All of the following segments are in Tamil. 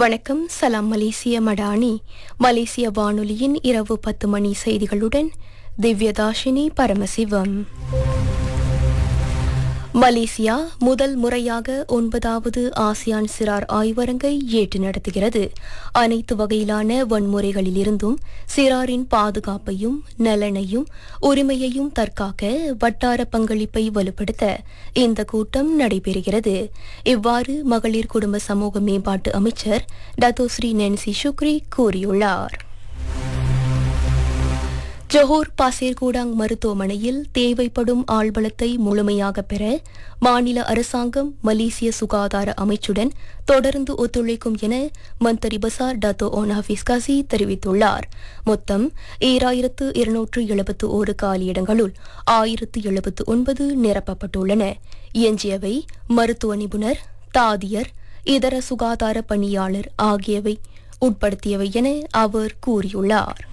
வணக்கம் சலாம் மலேசிய மடானி மலேசிய வானொலியின் இரவு பத்து மணி செய்திகளுடன் திவ்யதாஷினி பரமசிவம் மலேசியா முதல் முறையாக ஒன்பதாவது ஆசியான் சிறார் ஆய்வரங்கை ஏற்று நடத்துகிறது அனைத்து வகையிலான வன்முறைகளிலிருந்தும் சிறாரின் பாதுகாப்பையும் நலனையும் உரிமையையும் தற்காக்க வட்டார பங்களிப்பை வலுப்படுத்த இந்த கூட்டம் நடைபெறுகிறது இவ்வாறு மகளிர் குடும்ப சமூக மேம்பாட்டு அமைச்சர் டத்தோஸ்ரீ நென்சி சுக்ரி கூறியுள்ளார் ஜொஹூர் பாசேர்கூடாங் மருத்துவமனையில் தேவைப்படும் ஆள்பலத்தை முழுமையாக பெற மாநில அரசாங்கம் மலேசிய சுகாதார அமைச்சுடன் தொடர்ந்து ஒத்துழைக்கும் என Menteri Besar Dato Onn Hafiz Ghazi தெரிவித்துள்ளார் மொத்தம் ஈராயிரத்து இருநூற்று எழுபத்து ஒரு காலியிடங்களுள் ஆயிரத்து எழுபத்து ஒன்பது நிரப்பப்பட்டுள்ளன எஞ்சியவை மருத்துவ நிபுணர் தாதியர் இதர சுகாதார பணியாளர் ஆகியவை உட்படுத்தியவை என அவர் கூறியுள்ளார்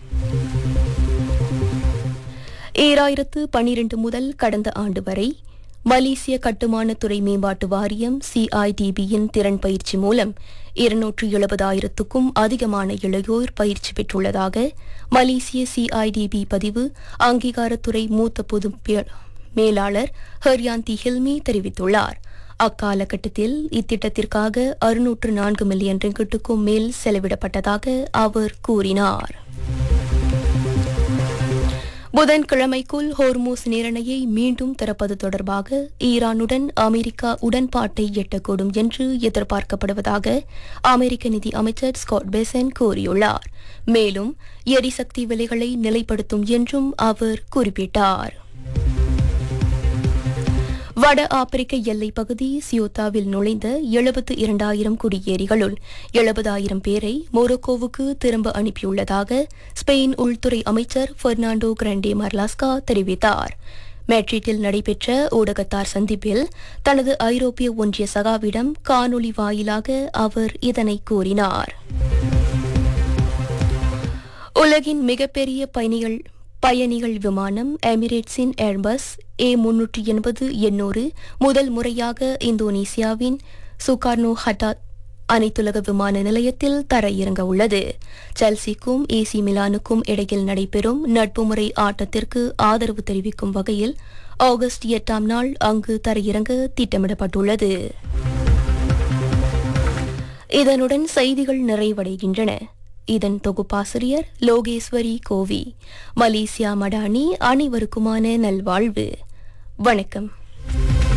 ஈராயிரத்து பனிரெண்டு முதல் கடந்த ஆண்டு வரை மலேசிய கட்டுமான துறை மேம்பாட்டு வாரியம் சிஐடிபியின் திறன் பயிற்சி மூலம் இருநூற்று எழுபதாயிரத்துக்கும் அதிகமான இளையோர் பயிற்சி பெற்றுள்ளதாக மலேசிய சிஐடிபி பதிவு அங்கீகாரத்துறை மூத்த பொது மேலாளர் ஹர்யாந்தி ஹில்மி தெரிவித்துள்ளார் அக்காலகட்டத்தில் இத்திட்டத்திற்காக அறுநூற்று நான்கு மில்லியன் ரிங்கிட்டுக்கும் மேல் செலவிடப்பட்டதாக அவர் கூறினார் புதன்கிழமைக்குள் ஹோர்மூஸ் நீரணையை மீண்டும் திறப்பது தொடர்பாக ஈரானுடன் அமெரிக்கா உடன்பாட்டை எட்டக்கூடும் என்று எதிர்பார்க்கப்படுவதாக அமெரிக்க நிதி அமைச்சர் ஸ்காட் பெசன் கூறியுள்ளார் மேலும் எரிசக்தி விலைகளை நிலைப்படுத்தும் என்றும் அவர் குறிப்பிட்டார் வட ஆப்பிரிக்க எல்லைப் பகுதி சியோத்தாவில் நுழைந்த எழுபத்து இரண்டாயிரம் குடியேறிகளுள் எழுபதாயிரம் பேரை மொரோக்கோவுக்கு திரும்ப அனுப்பியுள்ளதாக ஸ்பெயின் உள்துறை அமைச்சர் பெர்னாண்டோ கிரண்டே மர்லாஸ்கா தெரிவித்தார் மேட்ரிட்டில் நடைபெற்ற ஊடகத்தார் சந்திப்பில் தனது ஐரோப்பிய ஒன்றிய சகாவிடம் காணொலி வாயிலாக அவர் இதனை கூறினார் உலகின் மிகப்பெரிய பயணிகள் பயணிகள் விமானம் எமிரேட்ஸின் ஏர்பஸ் ஏ முன்னூற்றி எண்பது எண்ணூறு முதல் முறையாக இந்தோனேசியாவின் சுகார்னோ ஹட்டாத் அனைத்துலக விமான நிலையத்தில் தர இறங்க உள்ளது செல்சிக்கும் ஏசி மிலானுக்கும் இடையில் நடைபெறும் நட்பு முறை ஆட்டத்திற்கு ஆதரவு தெரிவிக்கும் வகையில் ஆகஸ்ட் எட்டாம் நாள் அங்கு தரையிறங்க திட்டமிடப்பட்டுள்ளது இதனுடன் செய்திகள் நிறைவடைகின்றன இதன் தொகுப்பாசிரியர் லோகேஸ்வரி கோவி மலேசியா மடானி அனைவருக்குமான நல்வாழ்வு வணக்கம்